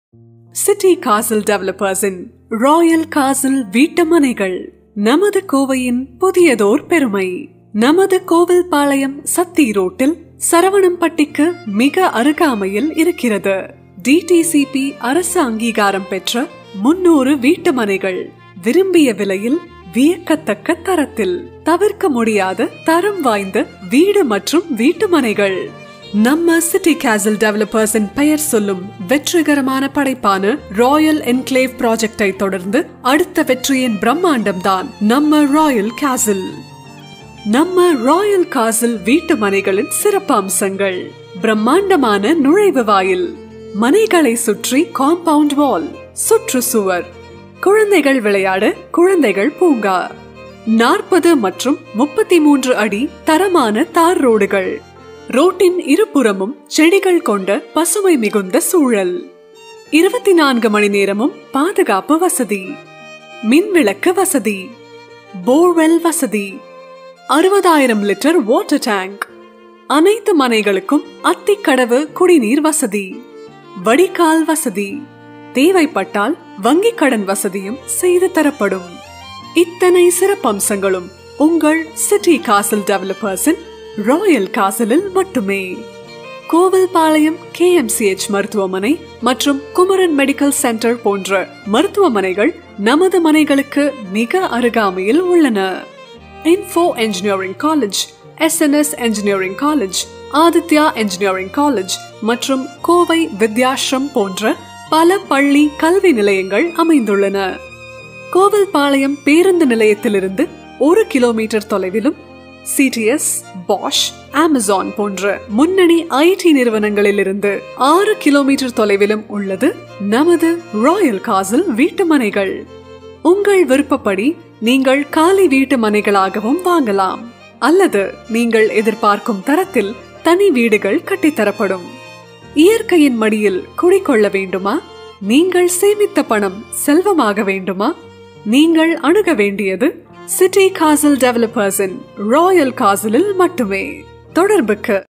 city காசில் டெவலப்பர்ஸின் Royal காசில் வீட்டுமனைகள் நமது கோவையின் புதியதோர் பெருமை நமது கோவில் பாளையம் சத்தி ரோட்டில் சரவணம்பட்டிக்கு மிக அருகாமையில் இருக்கிறது டிடிசிபி அரசு அங்கீகாரம் பெற்ற முன்னூறு வீட்டுமனைகள் விரும்பிய விலையில் வியக்கத்தக்க தரத்தில் தவிர்க்க முடியாத தரம் வாய்ந்த வீடு மற்றும் வீட்டுமனைகள் நம்ம சிட்டி கேசல் டெவலப்பர்ஸின் பெயர் சொல்லும் வெற்றிகரமான படைப்பான ராயல் என்க்ளேவ் ப்ராஜெக்டை தொடர்ந்து அடுத்த வெற்றியின் பிரம்மாண்டம் தான் நம்ம ராயல் கேசல் நம்ம ராயல் காசில் வீட்டு மனைகளின் சிறப்பு அம்சங்கள் பிரம்மாண்டமான நுழைவு வாயில் மனைகளை சுற்றி காம்பவுண்ட் வால் சுற்றுச்சுவர் குழந்தைகள் விளையாட குழந்தைகள் பூங்கா நாற்பது மற்றும் முப்பத்தி மூன்று அடி தரமான தார் ரோடுகள் ரோட்டின் இருபுறமும் செடிகள் கொண்ட பசுமை மிகுந்த சூழல் இருபத்தி நான்கு மணி நேரமும் பாதுகாப்பு வசதி மின்விளக்கு வசதி போர்வெல் வசதி அறுபதாயிரம் லிட்டர் வாட்டர் டேங்க் அனைத்து மனைகளுக்கும் அத்திக்கடவு குடிநீர் வசதி வடிகால் வசதி தேவைப்பட்டால் வங்கிக் கடன் வசதியும் செய்து தரப்படும் இத்தனை சிறப்பம்சங்களும் உங்கள் சிட்டி காசில் டெவலப்பர்ஸின் ராயல் காசிலில் மட்டுமே கோவில்பாளையம் கேஎம்சிஎச் மருத்துவமனை மற்றும் குமரன் மெடிக்கல் சென்டர் போன்ற மருத்துவமனைகள் நமது மனைகளுக்கு மிக அருகாமையில் உள்ளன info engineering college SNS engineering college Aditya engineering college மற்றும் கோவை வித்யாஷ்ரம் போன்ற பல பள்ளி கல்வி நிலையங்கள் அமைந்துள்ளன கோவில்பாளையம் பேருந்து நிலையத்திலிருந்து ஒரு கிலோமீட்டர் தொலைவிலும் சிடிஎஸ் பாஷ் அமேசான் போன்ற முன்னணி ஐடி நிறுவனங்களிலிருந்து ஆறு கிலோமீட்டர் தொலைவிலும் உள்ளது நமது ராயல் காசில் வீட்டுமனைகள் உங்கள் விருப்பப்படி நீங்கள் காலி வீட்டு மனைகளாகவும் வாங்கலாம் அல்லது நீங்கள் எதிர்பார்க்கும் தரத்தில் தனி வீடுகள் கட்டித்தரப்படும் இயற்கையின் மடியில் குடிக்கொள்ள வேண்டுமா நீங்கள் சேமித்த பணம் செல்வமாக வேண்டுமா நீங்கள் அணுக வேண்டியது சிட்டி காசில் டெவலப்பர்ஸின் ராயல் காசிலில் மட்டுமே தொடர்புக்கு